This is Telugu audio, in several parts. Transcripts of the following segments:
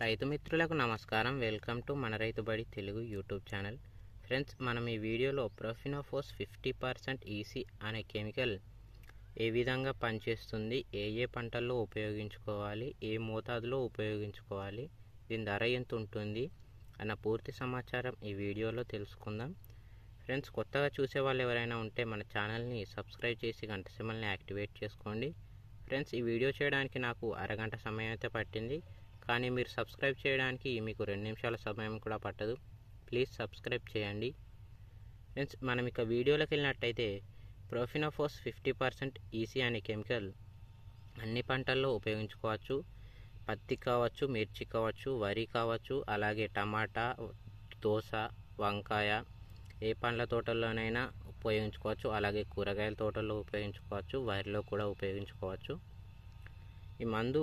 రైతు మిత్రులకు నమస్కారం వెల్కమ్ టు మన రైతు బడి తెలుగు యూట్యూబ్ ఛానల్ ఫ్రెండ్స్ మనం ఈ వీడియోలో ప్రొఫినోఫోస్ ఫిఫ్టీ పర్సెంట్ ఈసీ అనే కెమికల్ ఏ విధంగా పనిచేస్తుంది ఏ ఏ పంటల్లో ఉపయోగించుకోవాలి ఏ మోతాదులో ఉపయోగించుకోవాలి దీని ధర ఎంత ఉంటుంది అన్న పూర్తి సమాచారం ఈ వీడియోలో తెలుసుకుందాం ఫ్రెండ్స్ కొత్తగా చూసే వాళ్ళు ఎవరైనా ఉంటే మన ఛానల్ని సబ్స్క్రైబ్ చేసి గంట సింబల్ని యాక్టివేట్ చేసుకోండి ఫ్రెండ్స్ ఈ వీడియో చేయడానికి నాకు అరగంట సమయం అయితే పట్టింది కానీ మీరు సబ్స్క్రైబ్ చేయడానికి మీకు రెండు నిమిషాల సమయం కూడా పట్టదు ప్లీజ్ సబ్స్క్రైబ్ చేయండి ఫ్రెండ్స్ మనం ఇక వీడియోలోకి వెళ్ళినట్టయితే ప్రోఫినోఫోస్ ఫిఫ్టీ పర్సెంట్ ఈసీ అనే కెమికల్ అన్ని పంటల్లో ఉపయోగించుకోవచ్చు పత్తి కావచ్చు మిర్చి కావచ్చు వరి కావచ్చు అలాగే టమాటా దోస వంకాయ ఏ పండ్ల తోటల్లోనైనా ఉపయోగించుకోవచ్చు అలాగే కూరగాయల తోటల్లో ఉపయోగించుకోవచ్చు వరిలో కూడా ఉపయోగించుకోవచ్చు ఈ మందు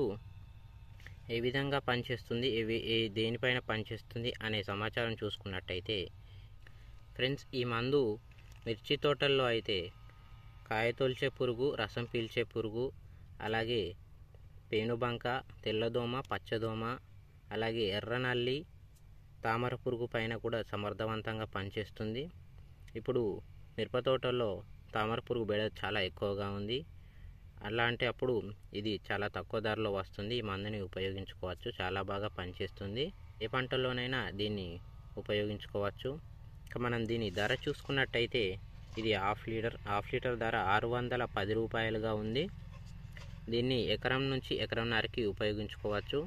ఏ విధంగా పనిచేస్తుంది ఏవి ఏ దేనిపైన పనిచేస్తుంది అనే సమాచారం చూసుకున్నట్టయితే ఫ్రెండ్స్ ఈ మందు మిర్చి తోటల్లో అయితే కాయ తొలిచే పురుగు రసం పీల్చే పురుగు అలాగే పేనుబంక తెల్లదోమ పచ్చదోమ అలాగే ఎర్రనల్లి తామర పురుగు పైన కూడా సమర్థవంతంగా పనిచేస్తుంది ఇప్పుడు మిరప తోటల్లో తామర పురుగు బెడ చాలా ఎక్కువగా ఉంది అలాంటి అప్పుడు ఇది చాలా తక్కువ ధరలో వస్తుంది ఈ మందుని ఉపయోగించుకోవచ్చు చాలా బాగా పనిచేస్తుంది ఏ పంటల్లోనైనా దీన్ని ఉపయోగించుకోవచ్చు ఇక మనం దీని ధర చూసుకున్నట్టయితే ఇది హాఫ్ లీటర్ హాఫ్ లీటర్ ధర ఆరు వందల పది రూపాయలుగా ఉంది దీన్ని ఎకరం నుంచి ఎకరంన్నరకి ఉపయోగించుకోవచ్చు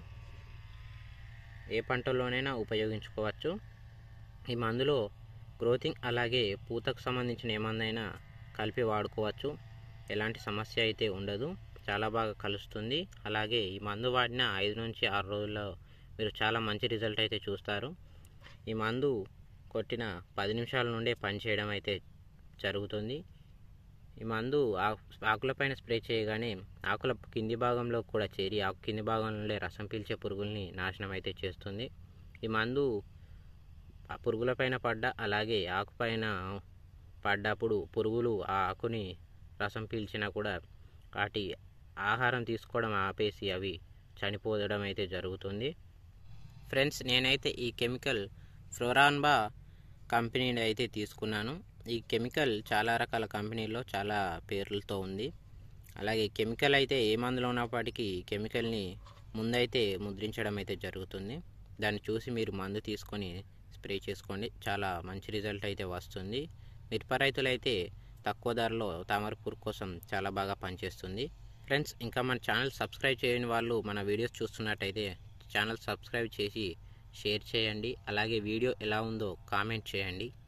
ఏ పంటల్లోనైనా ఉపయోగించుకోవచ్చు ఈ మందులో గ్రోతింగ్ అలాగే పూతకు సంబంధించిన ఏమందైనా కలిపి వాడుకోవచ్చు ఎలాంటి సమస్య అయితే ఉండదు చాలా బాగా కలుస్తుంది అలాగే ఈ మందు వాడిన ఐదు నుంచి ఆరు రోజుల్లో మీరు చాలా మంచి రిజల్ట్ అయితే చూస్తారు ఈ మందు కొట్టిన పది నిమిషాల నుండే పనిచేయడం అయితే జరుగుతుంది ఈ మందు ఆకులపైన స్ప్రే చేయగానే ఆకుల కింది భాగంలో కూడా చేరి ఆకు కింది భాగంలో రసం పీల్చే పురుగుల్ని నాశనం అయితే చేస్తుంది ఈ మందు ఆ పురుగులపైన పడ్డ అలాగే ఆకుపైన పడ్డప్పుడు పురుగులు ఆ ఆకుని రసం పీల్చినా కూడా వాటి ఆహారం తీసుకోవడం ఆపేసి అవి చనిపోవడం అయితే జరుగుతుంది ఫ్రెండ్స్ నేనైతే ఈ కెమికల్ ఫ్లోరాన్బా కంపెనీ అయితే తీసుకున్నాను ఈ కెమికల్ చాలా రకాల కంపెనీల్లో చాలా పేర్లతో ఉంది అలాగే కెమికల్ అయితే ఏ మందులో ఉన్నప్పటికీ కెమికల్ని ముందైతే ముద్రించడం అయితే జరుగుతుంది దాన్ని చూసి మీరు మందు తీసుకొని స్ప్రే చేసుకోండి చాలా మంచి రిజల్ట్ అయితే వస్తుంది మిరప రైతులైతే తక్కువ ధరలో తామర పురుగు కోసం చాలా బాగా పనిచేస్తుంది ఫ్రెండ్స్ ఇంకా మన ఛానల్ సబ్స్క్రైబ్ చేయని వాళ్ళు మన వీడియోస్ చూస్తున్నట్టయితే ఛానల్ సబ్స్క్రైబ్ చేసి షేర్ చేయండి అలాగే వీడియో ఎలా ఉందో కామెంట్ చేయండి